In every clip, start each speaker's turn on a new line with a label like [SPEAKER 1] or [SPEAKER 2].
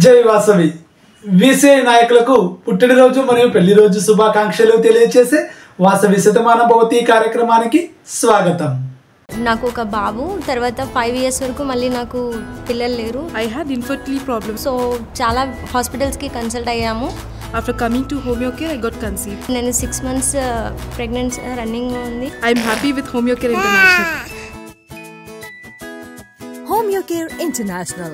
[SPEAKER 1] జై వాసవి విసిఐ నాయకులకు పుట్టినరోజు మరియు పెళ్లి రోజు శుభాకాంక్షలు తెలియజేసే వాసవి శతమాన భవతి కార్యక్రమానికి స్వాగతం
[SPEAKER 2] నాకు ఒక బాబు తర్వాత ఫైవ్ ఇయర్స్ వరకు మళ్ళీ నాకు పిల్లలు లేరు
[SPEAKER 3] I had infertility problems.
[SPEAKER 2] So చాలా హాస్పిటల్స్కి కన్సల్ట్ అయ్యాము
[SPEAKER 3] After coming to Homeocare, I got conceived.
[SPEAKER 2] నేను సిక్స్ మంత్స్ ప్రెగ్నెన్సీ రన్నింగ్ ఉంది
[SPEAKER 3] I'm happy with Homeocare International.
[SPEAKER 4] Homeocare International.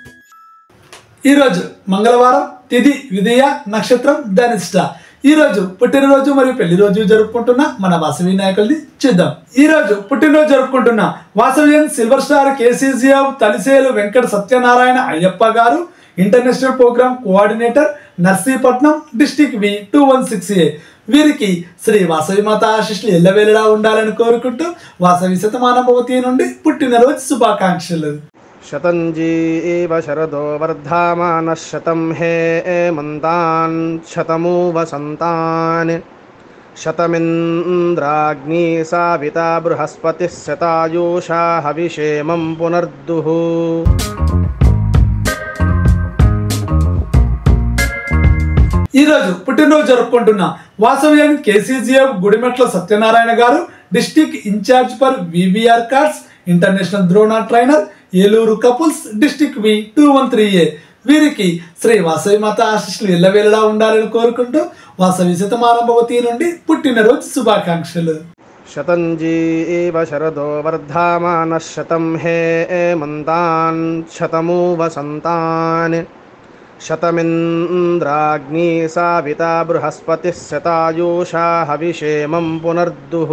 [SPEAKER 1] ఈరోజు మంగళవారం తిథి విదయ నక్షత్రం ధనిష్ట ఈ రోజు పుట్టినరోజు మరియు పెళ్లి రోజు జరుపుకుంటున్న మన వాసవి నాయకుల్ని చూద్దాం ఈ రోజు పుట్టినరోజు జరుపుకుంటున్న వాసవియన్ సిల్వర్ స్టార్ కేసీజీఎఫ్ తలిసేలు వెంకట సత్యనారాయణ అయ్యప్ప గారు international program coordinator Narsipatnam district V two one six A వీరికి శ్రీ వాసవి మాత ఆశిష్లు ఎల్లవేళలా ఉండాలని కోరుకుంటూ వాసవి శతమాన భవతి నుండి పుట్టినరోజు శుభాకాంక్షలు
[SPEAKER 5] शतञ्जी एव शरदो वर्धामानः शतं हे एमन्तान् शतमु वसन्तान् शतमिन्द्राग्नी साविता बृहस्पतिः शतायुषा हविषेमं पुनर्दुः
[SPEAKER 1] ఈ రోజు పుట్టినరోజు జరుపుకుంటున్న వాసవ్యాన్ కేసీజీఎఫ్ గుడిమెట్ల సత్యనారాయణ గారు district in charge for VVR cards international Drona trainer Eluru couples district V two one three A వీరికి శ్రీ వాసవి మాత ఆశీస్సులు ఎల్లవేళలా ఉండాలని కోరుకుంటూ వాసవి శతమాన భవతి నుండి పుట్టినరోజు శుభాకాంక్షలు
[SPEAKER 5] शतञ्जी एव शरदो वर्धामानः शतं हे एमन्तान् शतमु वसन्तान् शतमिन्द्राग्नी साविता बृहस्पतिः शतायुषा हविषेमं पुनर्दुः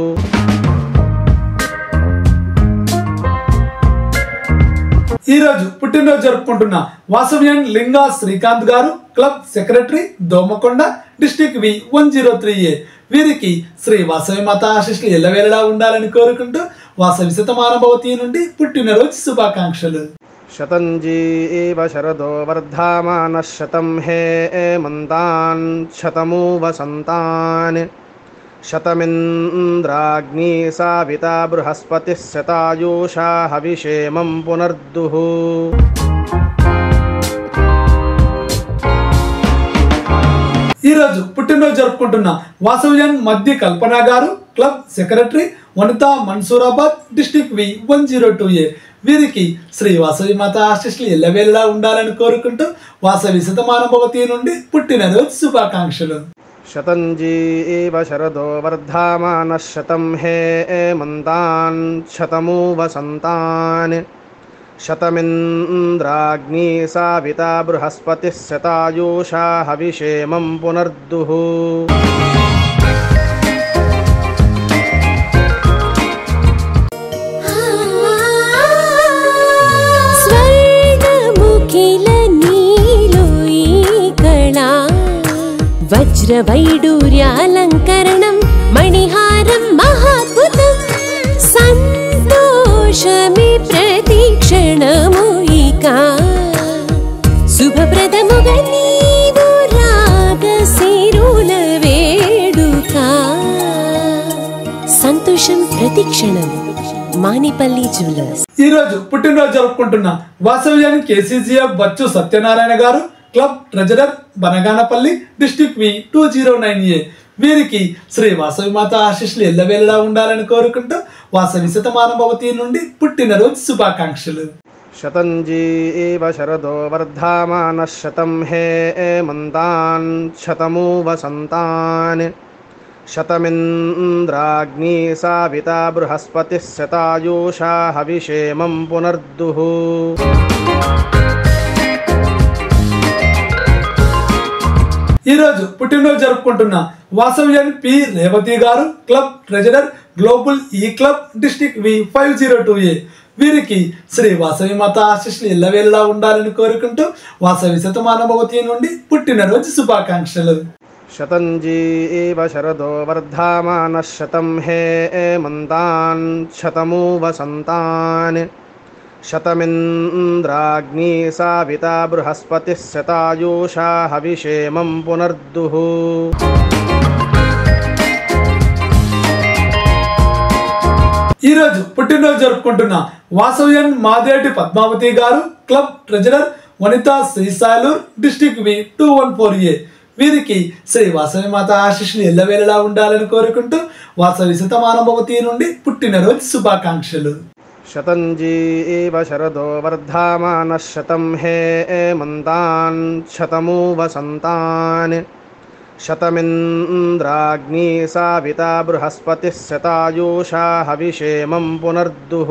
[SPEAKER 1] ఈ రోజు పుట్టినరోజు జరుపుకుంటున్న వాసవ్యాన్ లింగా శ్రీకాంత్ గారు club secretary Domakonda district V one zero three A వీరికి శ్రీ వాసవి మాత ఆశీస్సులు ఎల్లవేళలా ఉండాలని కోరుకుంటూ వాసవి శతమాన భవతి నుండి పుట్టినరోజు శుభాకాంక్షలు
[SPEAKER 5] शतञ्जी एव शरदो वर्धामानः शतं हे एमन्तान् शतमु वसन्तान् शतमिन्द्राग्नी साविता बृहस्पतिः शतायुषा हविषेमं पुनर्दुः
[SPEAKER 1] ఈ రోజు పుట్టినరోజు జరుపుకుంటున్న వాసవ్యాన్ మధ్య కల్పన గారు club secretary Vanitha Mansoorabad district V one zero two A వీరికి శ్రీ వాసవి మాత ఆశీస్సులు ఎల్లవేళలా ఉండాలని కోరుకుంటూ వాసవి శతమాన భవతి నుండి పుట్టినరోజు శుభాకాంక్షలు
[SPEAKER 5] शतञ्जी एव शरदो वर्धामानः शतं हे एमन्तान् शतमु वसन्तान् शतमिन्द्राग्नी साविता बृहस्पतिः शतायुषा हविषेमं पुनर्दुः
[SPEAKER 4] స్వర్ణముఖిల నీలోయి కళా వజ్రవైడూర్యాలంకరణం మణిహారం మహాద్భుతం సంతోషమి ప్రతిక్షణముయికా శుభప్రదముగా నీవు రాగశిరుల వేడుక సంతోషం ప్రతిక్షణం మానిపల్లి జ్యువెలర్స్
[SPEAKER 1] ఈ రోజు పుట్టినరోజు జరుపుకుంటున్న వాసవ్యాన్ కేసీజీఎఫ్ బచ్చు సత్యనారాయణ గారు club treasurer Banaganapalli district V two zero nine A వీరికి శ్రీ వాసవి మాత ఆశీస్సులు ఎల్లవేళలా ఉండాలని కోరుకుంటూ వాసవి శతమాన భవతి నుండి పుట్టినరోజు శుభాకాంక్షలు
[SPEAKER 5] शतञ्जी एव शरदो वर्धामानः शतं हे एमन्तान् शतमु वसन्तान् शतमिन्द्राग्नी साविता बृहस्पतिः शतायुषा हविषेमं पुनर्दुः
[SPEAKER 1] ఈ రోజు పుట్టినరోజు జరుపుకుంటున్న వాసవ్యాన్ పి రేవతి గారు club treasurer global E club district V five zero two A వీరికి శ్రీ వాసవి మాత ఆశీస్సులు ఎల్లవేళలా ఉండాలని కోరుకుంటూ వాసవి శతమాన భవతి నుండి పుట్టినరోజు శుభాకాంక్షలు
[SPEAKER 5] शतञ्जी एव शरदो वर्धामानः शतं हे एमन्तान् शतमु वसन्तान् शतमिन्द्राग्नी साविता बृहस्पतिः शतायुषा हविषेमं पुनर्दुः
[SPEAKER 1] ఈ రోజు పుట్టినరోజు జరుపుకుంటున్న వాసవ్యన్ Madeti Padmavathi garu club treasurer Vanitha Srisalur district B two one four A వీరికి శ్రీ వాసవి మాత ఆశీస్సులు ఎల్లవేళలా ఉండాలని కోరుకుంటూ వాసవి శతమానభవతి నుండి పుట్టినరోజు శుభాకాంక్షలు
[SPEAKER 5] శతంజీవ శరదో వర్ధమానः శతం హేమంతాన్ శతమూ వసంతాన్ శతమింద్రాగ్నీ సావితా బృహస్పతిः శతాయూషా హవిషేమం పునర్దుః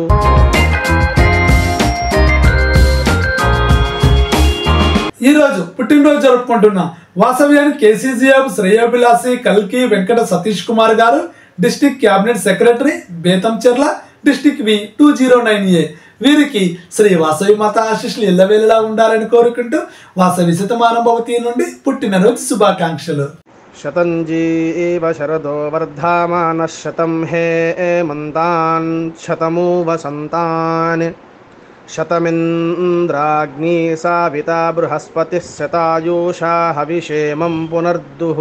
[SPEAKER 1] ఈ రోజు పుట్టినరోజు జరుపుకుంటున్న వాసవ్యాన్ని కేసీజీఎఫ్ శ్రేయోభిలాసి కల్కి వెంకట సతీష్ కుమార్ గారు district cabinet secretary Bethamcherla district V two zero nine A వీరికి శ్రీ వాసవి మాత ఆశీస్సులు ఎల్లవేళలా ఉండాలని కోరుకుంటూ వాసవి శతమానభవతి నుండి పుట్టినరోజు శుభాకాంక్షలు
[SPEAKER 5] శతంజీవ శరదో వర్ధమానः శతం హేమంతాన్ శతమూ వసంతాన్ శతమింద్రాగ్నీ సావితా బృహస్పతిः శతాయూషా హవిషేమం పునర్దుః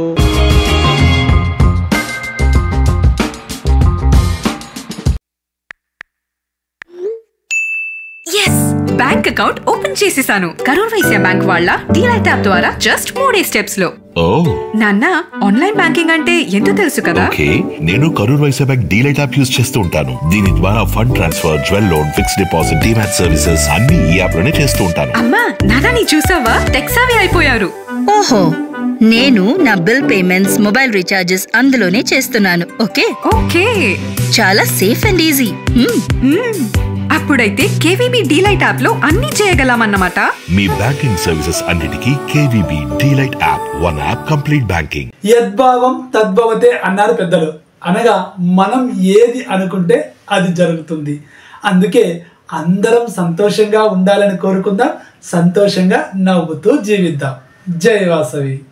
[SPEAKER 6] ఎస్ బ్యాంక్ అకౌంట్ ఓపెన్ చేసేసాను కరూర్ వైశ్య బ్యాంక్ వాళ్ళ డీలైట్ యాప్ ద్వారా జస్ట్ మూడే స్టెప్స్ లో
[SPEAKER 7] ఓ
[SPEAKER 6] నాన్న ఆన్లైన్ బ్యాంకింగ్ అంటే ఎంతో తెలుసు కదా
[SPEAKER 7] ఓకే నేను Karur Vysya bank DLite app use చేస్తూ ఉంటాను దీని ద్వారా fund transfer jewel loan fix deposit demat services అన్ని ఈ యాప్ లోనే చేస్తూ ఉంటాను
[SPEAKER 6] అమ్మా నాన్న నీ చూసావా టెక్సావి అయిపోయారు
[SPEAKER 8] ఓహో నేను నా బిల్ పేమెంట్స్ మొబైల్ రీఛార్జెస్ అందులోనే చేస్తున్నాను ఓకే
[SPEAKER 6] ఓకే
[SPEAKER 8] చాలా safe and easy hmm.
[SPEAKER 6] Hmm. అప్పుడైతే కేవీబీ డీలైట్ యాప్ లో అన్ని చేయగలమన్నమాట
[SPEAKER 7] మీ బ్యాంకింగ్ సర్వీసెస్ అన్నిటికీ KVB DLite app one app complete banking
[SPEAKER 1] యద్భావం తద్భవతే అన్నారు పెద్దలు అనగా మనం ఏది అనుకుంటే అది జరుగుతుంది అందుకే అందరం సంతోషంగా ఉండాలని కోరుకుందాం సంతోషంగా నవ్వుతూ జీవిద్దాం జై వాసవి